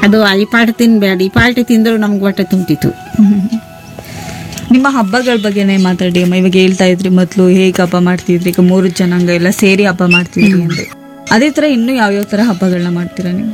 ಅದು ಈ ಪಾಟಿ ತಿನ್ಬೇಡ ಈ ಪಾಟಿ ತಿಂದ್ರು ನಮ್ಗೆ ಹೊಟ್ಟೆ ತುಂಬಿತ್ತು ನಿಮ್ಮ ಹಬ್ಬಗಳ ಬಗ್ಗೆನೇ ಮಾತಾಡಿ ಅಮ್ಮ ಇವಾಗ ಹೇಳ್ತಾ ಇದ್ರಿ ಮೊದ್ಲು ಹೇಗೆ ಹಬ್ಬ ಮಾಡ್ತಿದ್ರಿ ಈಗ ಮೂರು ಜನಾಂಗ ಎಲ್ಲ ಸೇರಿ ಹಬ್ಬ ಮಾಡ್ತಿದ್ರಿ ಅಂದ್ರೆ ಅದೇ ತರ ಇನ್ನು ಯಾವ್ಯಾವ ತರ ಹಬ್ಬಗಳನ್ನ ಮಾಡ್ತೀರಾ ನೀವು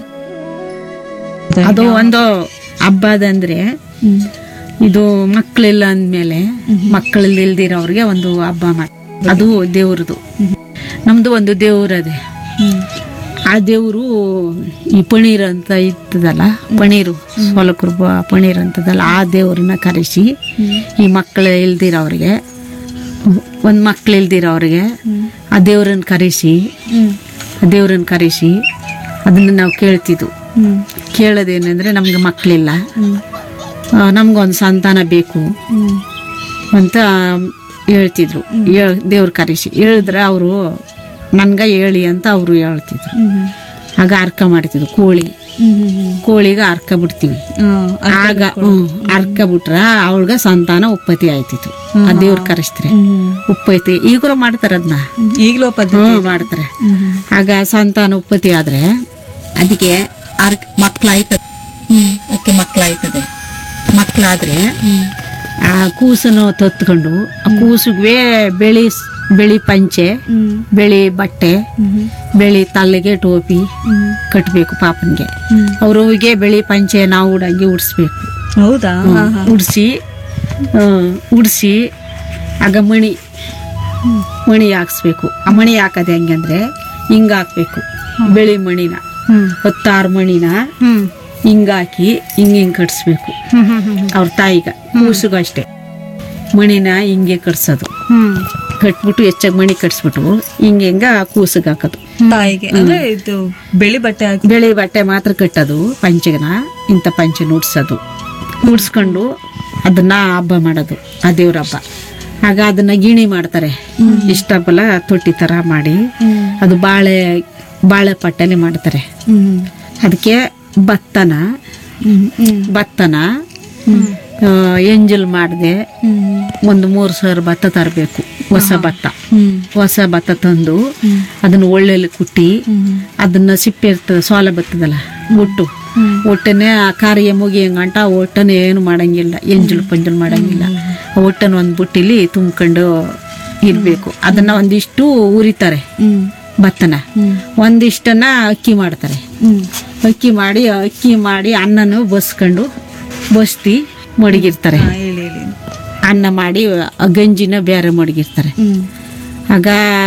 ಅದು ಒಂದು ಹಬ್ಬದಂದ್ರೆ ಹ್ಮ್. ಇದು ಮಕ್ಕಳಿಲ್ಲ ಅಂದ್ಮೇಲೆ ಮಕ್ಕಳಲ್ಲಿ ಇಲ್ದಿರೋವ್ರಿಗೆ ಒಂದು ಹಬ್ಬ ಮಾಡಿ ಅದು ದೇವ್ರದು ನಮ್ದು ಒಂದು ದೇವ್ರದೆ ಹ್ಮ್. ಆ ದೇವರು ಈ ಪಣೀರ್ ಅಂತ ಇರ್ತದಲ್ಲ ಪಣೀರು ಸೊಲಕರು ಪಣೀರ್ ಅಂತದಲ್ಲ ಆ ದೇವ್ರನ್ನ ಕರೆಸಿ ಈ ಮಕ್ಕಳು ಇಲ್ದಿರೋವ್ರಿಗೆ ಒಂದು ಮಕ್ಳು ಇಲ್ದಿರೋವ್ರಿಗೆ ಆ ದೇವ್ರನ್ನ ಕರೆಸಿ ಹ್ಮ್. ಆ ದೇವ್ರನ್ನ ಕರೆಸಿ ಅದನ್ನ ನಾವು ಕೇಳ್ತಿದ್ವು ಹ್ಮ್. ಕೇಳೋದೇನೆಂದ್ರೆ ನಮ್ಗೆ ಮಕ್ಕಳಿಲ್ಲ ಹ್ಮ್. ನಮ್ಗೊಂದು ಸಂತಾನ ಬೇಕು ಹ್ಮ್. ಅಂತ ಹೇಳ್ತಿದ್ರು ದೇವ್ರ ಕರೆಸಿ ಹೇಳಿದ್ರೆ ಅವರು ನನ್ಗೆ ಹೇಳಿ ಅಂತ ಅವರು ಹೇಳ್ತಿದ್ರು ಹ್ಮ್. ಆಗ ಅರ್ಕ ಮಾಡ್ತಿದ್ರು ಕೋಳಿ ಹ್ಮ್. ಹ್ಮ್. ಹ್ಮ್. ಕೋಳಿಗೆ ಅರ್ಕ ಬಿಡ್ತೀವಿ ಆ, ಆಗ ಹ್ಮ್ ಅರ್ಕ ಬಿಟ್ರ ಅವಳಿಗೆ ಸಂತಾನ ಉತ್ಪತ್ತಿ ಆಯ್ತಿತ್ತು ಆ ದೇವ್ರ ಕರೆಸ್ತಾರೆ ಹ್ಮ್. ಉಪ್ಪೈತಿ ಈಗಲೂ ಮಾಡ್ತಾರೆ ಅದನ್ನ ಈಗ್ಲೂ ಪದ್ಧತಿ ಹ್ಮ್ ಮಾಡ್ತಾರೆ ಹ್ಮ್. ಆಗ ಸಂತಾನ ಉತ್ಪತ್ತಿ ಆದ್ರೆ ಅದಕ್ಕೆ ಅರ್ಕ ಮಕ್ಳಾಯ್ತದೆ ಅದಕ್ಕೆ ಮಕ್ಳಾಯ್ತದೆ ಮಕ್ಳಾದ್ರೆ ಆ ಕೂಸನ್ನು ತತ್ಕೊಂಡು ಆ ಕೂಸಿಗೆ ಬೆಳಿ ಬೆಳಿ ಪಂಚೆ ಹ್ಮ್. ಬೆಳಿ ಬಟ್ಟೆ ಹ್ಮ್. ಬೆಳಿ ತಲೆಗೆ ಟೋಪಿ ಹ್ಮ್. ಕಟ್ಟಬೇಕು ಪಾಪನ್ಗೆ ಹ್ಮ್. ಅವ್ರಿಗೆ ಬೆಳಿ ಪಂಚೆ ನಾವು ಉಡಂಗೆ ಉಡ್ಸ್ಬೇಕು ಹೌದಾ ಹಾ, ಹಾ. ಉಡ್ಸಿ ಉಡ್ಸಿ ಆಗ ಮಣಿ ಮಣಿ ಹಾಕ್ಸ್ಬೇಕು ಆ ಮಣಿ ಹಾಕೋದು ಹೆಂಗಂದ್ರೆ ಹಿಂಗ ಹಾಕ್ಬೇಕು ಬೆಳಿ ಮಣಿನ ಹ್ಮ್. ಹೊತ್ತಾರು ಮಣಿನ ಹ್ಮ್. ಹಿಂಗಾಕಿ ಹಿಂಗ್ ಹಿಂಗ್ ಕಟ್ಸ್ಬೇಕು ಹ್ಮ್. ಹ್ಮ್. ಹ್ಮ್. ಅವ್ರ ತಾಯಿಗ ಕೂಸುಗೂ ಅಷ್ಟೇ ಮಣಿನ ಹಿಂಗೆ ಕಟ್ಸೋದು ಹ್ಮ್. ಕಟ್ಬಿಟ್ಟು ಹೆಚ್ಚಾಗಿ ಮಣಿ ಕಟ್ಸ್ಬಿಟ್ಟು ಹಿಂಗೆ ಹಿಂಗ ಕೂಸಿಗೆ ಹಾಕೋದು ತಾಯಿಗೆ ಅಂದ್ರೆ ಇದು ಬೆಳಿ ಬಟ್ಟೆ ಹಾಕಿ ಬೆಳೆ ಬಟ್ಟೆ ಮಾತ್ರ ಕಟ್ಟೋದು ಪಂಚೆಗನ ಇಂಥ ಪಂಚೆ ನುಡ್ಸೋದು ನುಡ್ಸ್ಕೊಂಡು ಅದನ್ನ ಹಬ್ಬ ಮಾಡೋದು ಆ ದೇವ್ರ ಹಬ್ಬ ಆಗ ಅದನ್ನ ಗಿಣಿ ಮಾಡ್ತಾರೆ ಇಷ್ಟಪಲ ತೊಟ್ಟಿ ತರ ಮಾಡಿ ಅದು ಬಾಳೆ ಬಾಳೆ ಪಟ್ಟೆಲೆ ಮಾಡ್ತಾರೆ ಹ್ಮ್. ಅದಕ್ಕೆ ಭತ್ತನ ಹ್ಮ್. ಹ್ಮ್. ಭತ್ತನ ಆ, ಎಂಜಲ್ ಮಾಡದೆ ಹ್ಮ್. ಒಂದು ಮೂರು ಸಾವಿರ ಭತ್ತ ತರಬೇಕು ಹೊಸ ಭತ್ತ ಹ್ಮ್. ಹೊಸ ಭತ್ತ ತಂದು ಅದನ್ನ ಒಳ್ಳೆಲ್ಲಿ ಕುಟ್ಟಿ ಹ್ಮ್. ಅದನ್ನ ಸಿಪ್ಪೆ ಇರ್ತದೆ ಸೋಲ ಬರ್ತದಲ್ಲ ಒಟ್ಟು ಒಟ್ಟನೆ ಆ ಕಾರ್ಯ ಮುಗಿಯಂಗಂಟ ಆ ಒಟ್ಟನೆ ಏನು ಮಾಡಂಗಿಲ್ಲ ಎಂಜಲು ಪಂಜಲು ಮಾಡಂಗಿಲ್ಲ ಆ ಒಟ್ಟನ ಒಂದು ಬುಟ್ಟಿಲಿ ತುಂಬ್ಕೊಂಡು ಇರಬೇಕು ಅದನ್ನ ಒಂದಿಷ್ಟು ಉರಿತಾರೆ ಹ್ಮ್. ಭತ್ತನ ಹ್ಮ್. ಒಂದಿಷ್ಟನ್ನ ಅಕ್ಕಿ ಮಾಡ್ತಾರೆ ಹ್ಮ್. ಅಕ್ಕಿ ಮಾಡಿ ಅಕ್ಕಿ ಮಾಡಿ ಅನ್ನನು ಬಸ್ಕೊಂಡು ಬಸ್ತಿ ಮಡಗಿರ್ತಾರೆ ಹಾ, ಹೇಳಿ ಹೇಳಿ ಅನ್ನ ಮಾಡಿ ಆ ಗಂಜಿನ ಬೇರೆ ಮಡಗಿರ್ತಾರೆ ಹ್ಮ್. ಆಗ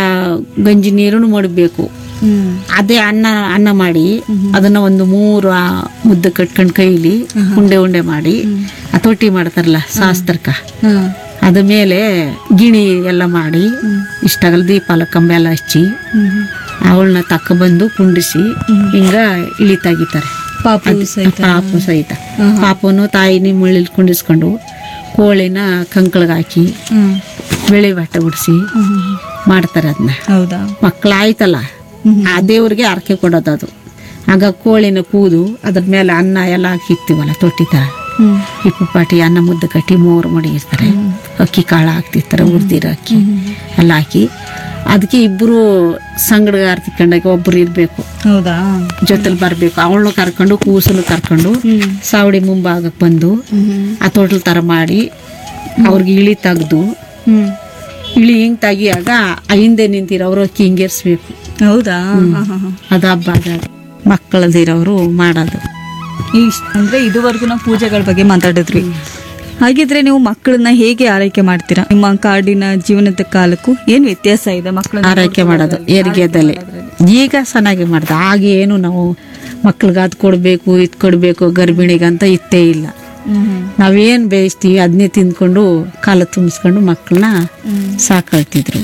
ಗಂಜಿ ನೀರನ್ನು ಮಡಗಬೇಕು ಹ್ಮ್. ಅದೇ ಅನ್ನ ಅನ್ನ ಮಾಡಿ ಅದನ್ನ ಒಂದು ಮೂರು ಆ ಮುದ್ದೆ ಕಟ್ಕೊಂಡು ಕೈಲಿ ಉಂಡೆ ಉಂಡೆ ಮಾಡಿ ಆ ತೊಟ್ಟಿ ಮಾಡ್ತಾರಲ್ಲ ಶಾಸ್ತ್ರಕ್ಕ ಹಾ. ಅದ ಮೇಲೆ ಗಿಣಿ ಎಲ್ಲ ಮಾಡಿ ಇಷ್ಟಾಗಲ್ಲ ದೀಪ ಎಲ್ಲ ಕಂಬ ಎಲ್ಲ ಹಚ್ಚಿ ಹ್ಮ್. ಅವಳನ್ನ ತಕ್ಕ ಬಂದು ಕುಂಡಿಸಿ ಹಿಂಗ ಇಳಿ ತೆಗಿತಾರೆ ಪಾಪು ಸಹಿತ ಪಾಪು ಸಹಿತ ಪಾಪನು ತಾಯಿನಿ ಮುಳ್ಳಿಲ್ ಕುಂಡಿಸ್ಕೊಂಡು ಕೋಳಿನ ಕಂಕಳಿಗೆ ಹಾಕಿ ಹ್ಮ್. ಬೆಳೆ ಬಟ್ಟೆ ಉಡಿಸಿ ಹ್ಮ್. ಮಾಡ್ತಾರೆ ಅದನ್ನ ಹೌದಾ ಮಕ್ಕಳಾಯ್ತಲ್ಲ ಆ ದೇವ್ರಿಗೆ ಅರ್ಕೆ ಕೊಡೋದು ಅದು ಆಗ ಕೋಳಿನ ಕೂದು ಅದ್ರ ಮೇಲೆ ಅನ್ನ ಎಲ್ಲ ಹಾಕಿರ್ತೀವಲ್ಲ ತೊಟ್ಟಿ ಥರ ಹ್ಮ್. ಈ ಕುಪ್ಪಾಟಿ ಅನ್ನ ಮುದ್ದೆ ಕಟ್ಟಿ ಮೂರು ಮಡಗಿರ್ತಾರೆ ಅಕ್ಕಿ ಕಾಳು ಹಾಕ್ತಿರ್ತಾರೆ ಉರ್ದಿರೋ ಅಕ್ಕಿ ಎಲ್ಲ ಹಾಕಿ ಅದಕ್ಕೆ ಇಬ್ಬರು ಸಂಗಡಗಾರ ತಿಕ್ಕೊಂಡಾಗ ಒಬ್ರು ಇರಬೇಕು ಹೌದಾ ಜೊತೆಲಿ ಬರಬೇಕು ಅವಳನ್ನು ಕರ್ಕೊಂಡು ಕೂಸನ್ನು ಕರ್ಕೊಂಡು ಹ್ಮ್. ಸಾವಡಿ ಮುಂಭಾಗಕ್ಕೆ ಬಂದು ಹ್ಮ್. ಆ ತೋಟಲ್ ಥರ ಮಾಡಿ ಅವ್ರಿಗೆ ಇಳಿ ತೆಗ್ದು ಹ್ಮ್. ಇಳಿ ಹಿಂಗೆ ತೆಗಿಯಾಗ ಆ ಹಿಂದೆ ನಿಂತಿರೋ ಅವ್ರು ಅಕ್ಕಿ ಹಿಂಗೇರ್ಸ್ಬೇಕು ಹೌದಾ ಹಾ, ಹಾ, ಹಾ. ಅದು ಹಬ್ಬ ಅದು ಮಕ್ಕಳದಿರೋರು ಮಾಡೋದು ಇಷ್ಟ್- ಅಂದ್ರೆ ಇದುವರೆಗೂ ನಾವು ಪೂಜೆಗಳ ಬಗ್ಗೆ ಮಾತಾಡಿದ್ವಿ ಹಾಗಿದ್ರೆ ನೀವು ಮಕ್ಕಳನ್ನ ಹೇಗೆ ಆರೈಕೆ ಮಾಡ್ತೀರಾ ನಿಮ್ಮ ಕಾಡಿನ ಜೀವನದ ಕಾಲಕ್ಕೂ ಏನ್ ವ್ಯತ್ಯಾಸ ಇದೆ ಮಕ್ಕಳನ್ನ ಆರೈಕೆ ಮಾಡೋದು ಏರಿಗೆದಲ್ಲಿ ಈಗ ಚೆನ್ನಾಗಿ ಮಾಡ್ದೆ ಆಗ ಏನು ನಾವು ಮಕ್ಳಿಗೆ ಅದು ಕೊಡಬೇಕು ಇದು ಕೊಡಬೇಕು ಗರ್ಭಿಣಿಗಂತ ಇತ್ತೇ ಇಲ್ಲ ಹ್ಮ್. ನಾವೇನು ಬೇಯಿಸ್ತೀವಿ ಅದನ್ನೇ ತಿಂದ್ಕೊಂಡು ಕಾಲ ತುಂಬಿಸ್ಕೊಂಡು ಮಕ್ಕಳನ್ನ ಸಾಕೊಳ್ತಿದ್ರು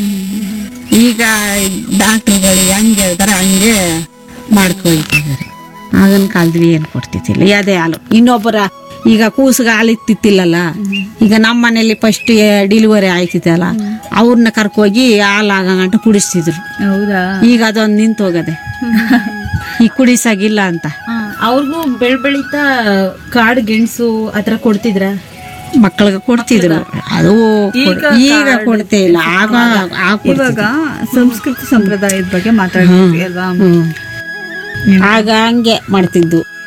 ಈಗ ಡಾಕ್ಟ್ರುಗಳು ಹೆಂಗೆ ಹೇಳ್ತಾರೆ ಹಂಗೆ ಮಾಡ್ಕೊಳ್ತಿದ್ದಾರೆ ಆಗಿನ ಕಾಲದಲ್ಲಿ ಏನು ಕೊಡ್ತಿದ್ದಿಲ್ಲ ಅದೇ ಹಾಲು ಇನ್ನೊಬ್ಬರ ಈಗ ಕೂಸಿಗೆ ಹಾಲು ಇತ್ತಿತ್ತಿಲ್ಲಲ್ಲ ಈಗ ನಮ್ಮ ಮನೇಲಿ ಫಸ್ಟ್ ಡಿಲಿವರಿ ಆಯ್ತಿತ್ತಲ್ಲ ಅವ್ರನ್ನ ಕರ್ಕೋಗಿ ಹಾಲು ಆಗಂಟ ಕುಡಿಸ್ತಿದ್ರು ಹೌದಾ ಈಗ ಅದೊಂದು ನಿಂತು ಹೋಗದೆ ಈಗ ಕುಡಿಸಾಗಿಲ್ಲ ಅಂತ ಅವ್ರಿಗೂ ಬೆಳ್ ಬೆಳಿತಾ ಕಾಡು ಗೆಣಸು ಆತರ ಕೊಡ್ತಿದ್ರ ಮಕ್ಕಳಿಗೆ ಕೊಡ್ತಿದ್ರು ಅದು ಕೊಡ್- ಈಗ ಕೊಡ್ತೇ ಇಲ್ಲ ಆಗ ಆಗ ಇವಾಗ ಸಂಸ್ಕೃತಿ ಸಂಪ್ರದಾಯದ ಬಗ್ಗೆ ಮಾತಾಡ್ತೀವಿ ಅಲ್ವಾ ಹ್ಮ್. ಆಗ ಹಂಗೆ ಮಾಡ್ತಿದ್ದು